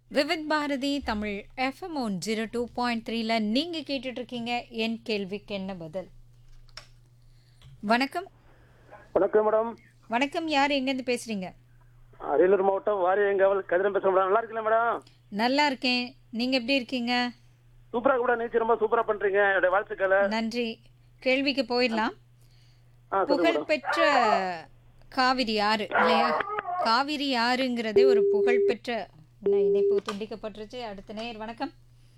Vividh Bharati Tamil FM one zero two point த்ரீல நீங்கள் கேட்டுட்ருக்கீங்க என் கேள்விக்கு என்ன பதில் வணக்கம் வணக்கம் மேடம் வணக்கம் யார் எங்கேருந்து பேசுகிறீங்க அரியலூர் மாவட்டம் வாரியங்காவல் கதிரம் பேசுறேன் மேடம் நல்லா இருக்கீங்களா மேடம் நல்லா இருக்கேன் நீங்கள் எப்படி இருக்கீங்க சூப்பரா கூட நீச்சு ரொம்ப சூப்பரா பண்றீங்க என்னுடைய வாழ்த்துக்களை நன்றி கேள்விக்கு போயிடலாம் ஆ சொல்லுங்க மேடம் புகழ்பெற்ற காவிரி ஆறு இல்லையா காவிரி ஆறுங்கிறதே ஒரு புகழ்பெற்ற என்ன இணைப்பு துண்டிக்கப்பட்டுருச்சு அடுத்த நேர் வணக்கம்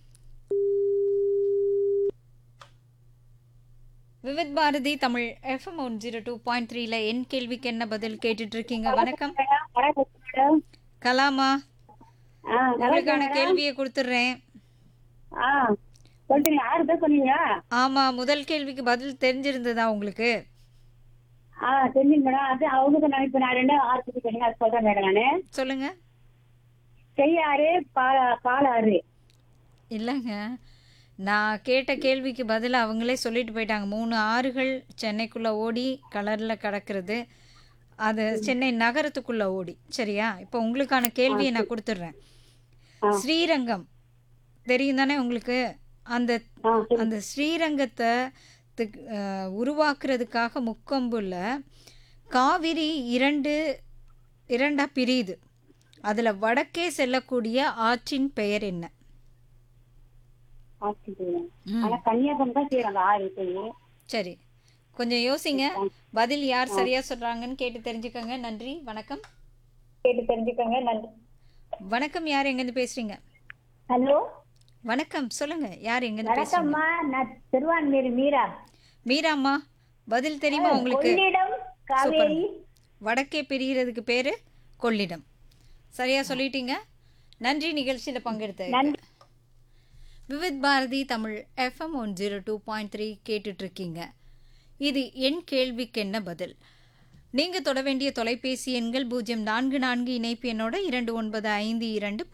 Vividh Bharati Tamil FM one zero two point த்ரீல என் கேள்விக்கு என்ன பதில் கேட்டுட்டு இருக்கீங்க வணக்கம் வணக்கம் மேடம் கலாமா ஆ நல்லா உங்களுக்கான இருக்கேன் கேள்வியை கொடுத்துட்றேன் ஆ சொல்லிட்டீங்க யாரு பேர் சொன்னீங்க ஆமா முதல் கேள்விக்கு பதில் தெரிஞ்சிருந்ததா உங்களுக்கு ஆ தெரிஞ்சுங்க மேடம் அது அவங்க நான் இப்போ நான் ரெண்டு ஆறு சொன்னீங்க அது சொல்றேன் மேடம் நான் சொல்லுங்க செய்யாறு பால பாலாறு இல்லைங்க நான் கேட்ட கேள்விக்கு பதில் அவங்களே சொல்லிட்டு போயிட்டாங்க மூணு ஆறுகள் சென்னைக்குள்ளே ஓடி கலரில் கிடக்கிறது அது சென்னை நகரத்துக்குள்ளே ஓடி சரியா இப்போ உங்களுக்கான கேள்வியை நான் கொடுத்துட்றேன் ஆ. ஸ்ரீரங்கம் தெரியும் தானே உங்களுக்கு அந்த ஆ சரி. அந்த ஸ்ரீரங்கத்தை துக்- அஹ், உருவாக்குறதுக்காக முக்கொம்புல காவிரி இரண்டு இரண்டா பிரியுது அதில் வடக்கே செல்லக்கூடிய ஆற்றின் பெயர் என்ன ஆஸ்திரேலியா. ம். ஆனா கன்னியாகுமரி தான் செய்யறாங்க ஆறு போய் சரி கொஞ்சம் யோசிங்க பதில் யார் சரியா சொல்றாங்கன்னு கேட்டு தெரிஞ்சுக்கோங்க நன்றி வணக்கம் கேட்டு தெரிஞ்சுக்கோங்க நன்றி வணக்கம் யார் எங்கேருந்து பேசுறீங்க ஹலோ வணக்கம் சொல்லுங்க யார் எங்கேருந்து பேசுறீங்க வணக்கம்மா நான் திருவான்மீர் மீரா மீராம்மா பதில் தெரியுமா உங்களுக்கு கொள்ளிடம் காவேரி வடக்கே பிரிகிறதுக்கு பேரு கொள்ளிடம் சரியா சொல்லிட்டீங்க நன்றி நிகழ்ச்சியில் பங்கெடுத்த நன்றி Vividh Bharati Tamil FM one zero two point three கேட்டுட்ருக்கீங்க இது என் கேள்விக்கு என்ன பதில் நீங்கள் தொட வேண்டிய தொலைபேசி எண்கள் பூஜ்ஜியம் நான்கு நான்கு இணைப்பு எண்ணோட இரண்டு ஒன்பது ஐந்து இரண்டு